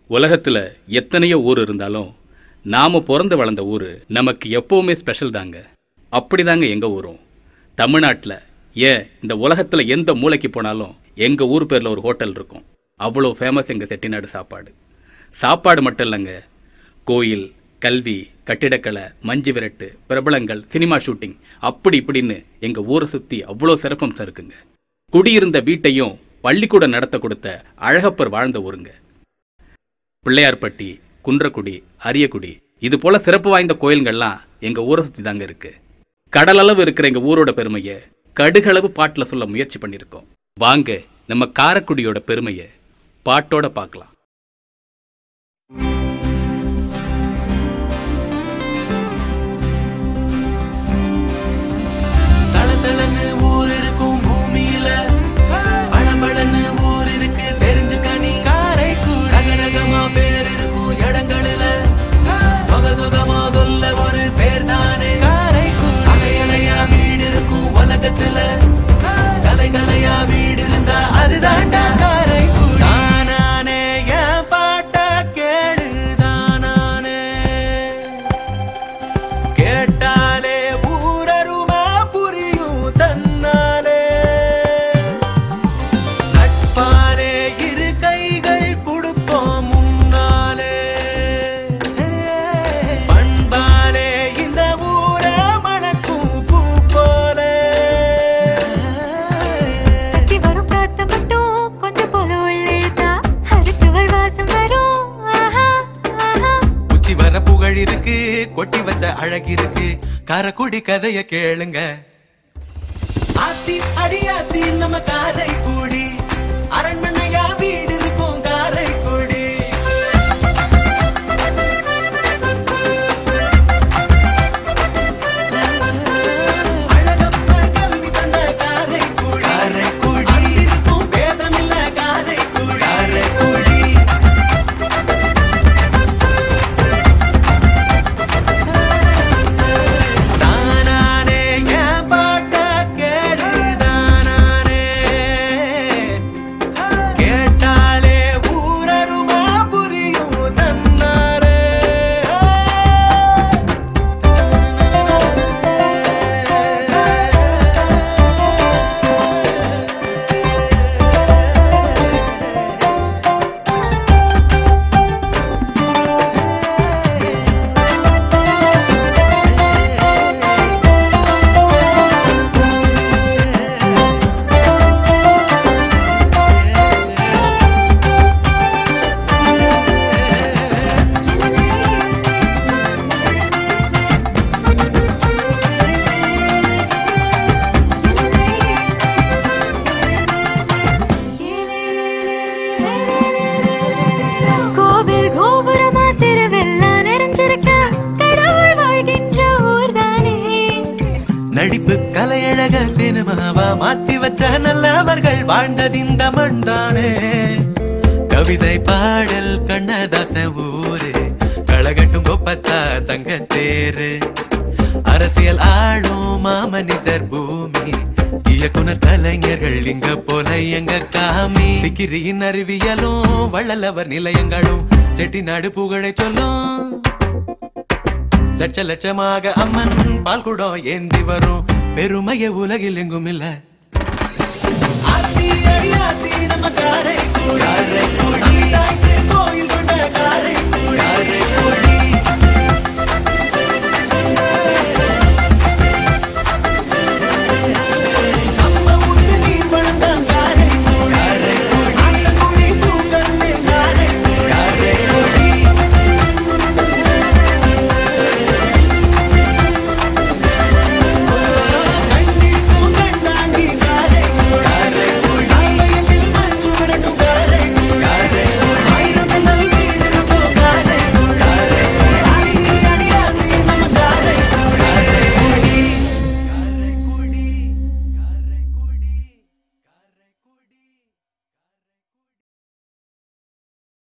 உலகத்தில் எத்தனையோ ஊர் இருந்தாலும் நாம் பிறந்து வளர்ந்த ஊர் நமக்கு எப்போவுமே ஸ்பெஷல் தாங்க அப்படி தாங்க எங்கள் ஊரும் தமிழ்நாட்டில் ஏன் இந்த உலகத்தில் எந்த மூளைக்கு போனாலும் எங்கள் ஊர் பேரில் ஒரு ஹோட்டல் இருக்கும் அவ்வளோ ஃபேமஸ் எங்கள் செட்டிநாடு சாப்பாடு சாப்பாடு மட்டும் இல்லைங்க கோயில் கல்வி கட்டிடக்கலை மஞ்சு விரட்டு பிரபலங்கள் சினிமா ஷூட்டிங் அப்படி இப்படின்னு எங்கள் ஊரை சுற்றி அவ்வளோ சிறப்பம்சம் இருக்குங்க குடியிருந்த வீட்டையும் பள்ளிக்கூடம் நடத்த கொடுத்த அழகப்பர் வாழ்ந்த ஊருங்க பிள்ளையார்பட்டி குன்றக்குடி அரியக்குடி இது போல சிறப்பு வாய்ந்த கோயில்கள்லாம் எங்க ஊரை சுற்றி தாங்க இருக்கு கடலளவு இருக்கிற எங்க ஊரோட பெருமையை கடுகளவு பாட்டில் சொல்ல முயற்சி பண்ணியிருக்கோம் வாங்க நம்ம காரக்குடியோட பெருமையை பாட்டோட பார்க்கலாம் சலசலன்னு ஊர் இருக்கும் பூமியில பளபளன்னு ஊர் இருக்கு தெரிஞ்சுக்க நீ காரைக்குடி ரகரகமா பேர் இருக்கும் இடங்களில சொக சொகமா சொல்ல ஒரு பேர் தானே காரைக்குடி அலையலையா வீடு இருக்கும் உலகத்துல கலை கலையா வீடு இருந்தா அதுதான்டா காரைக்குடி தானானே என் பாட்ட கேடு தானானே கேட்டாலே ஊரருமா புரியும் தன்னாலே நட்பாலே இரு கைகள் கொடுப்போம் முன்னாலே பண்பாலே இந்த ஊர மணக்கும் பூ போலே தட்டி வரும் காத்த மட்டும் கொஞ்சம் போல உள்ளிழுத்தா அரிசுவை வாசம் வரும் ஆஹா ஆஹா உச்சி வர புகழ் இருக்கு கொட்டி வச்ச அழகு இருக்கு காரக்குடி கதைய கேளுங்க ஆத்தி அடியாத்தி நம்ம காரைக்குடி அரண்மனையா வீடு இருக்கும் காரைக்குடி அழகப்ப கல்வி தந்த காரைக்குடி காரைக்குடி இருக்கும் பேதமில்ல காரைக்குடி காரைக்குடி தானானே என் பாட்ட கேடு தானானே கேட்டாலே ஊரருமா புரியும் தன்னாரே கோவில் கோபுரமா திருவெல்லாம் நிறைஞ்சிருக்க கடவுள் வாழ்கின்ற ஊர்தானே நடிப்பு கலையழக சினிமாவா மாத்தி வச்ச நல்லவர்கள் வாழ்ந்தது இந்த மண்தானே கவிதை பாடல் கண்ணதாச ஊரு களகட்டும் கொப்பத்தா தங்க தேரு அரசியல் ஆளும் மாமனிதர் பூமி இயக்குனர் கலைஞர்கள் இங்க போல எங்க காமி சிக்கிரியின் அறிவியலும் வள்ளலவர் நிலையங்களும் செட்டிநாடு புகழை சொல்லும் லட்ச லட்சமாக அம்மன் பால் குடம் ஏந்தி வரும் பெருமைய உலகில் எங்கும் இல்ல நம்ம காரைக்குடி கோயில் கொண்ட காரைக்குடி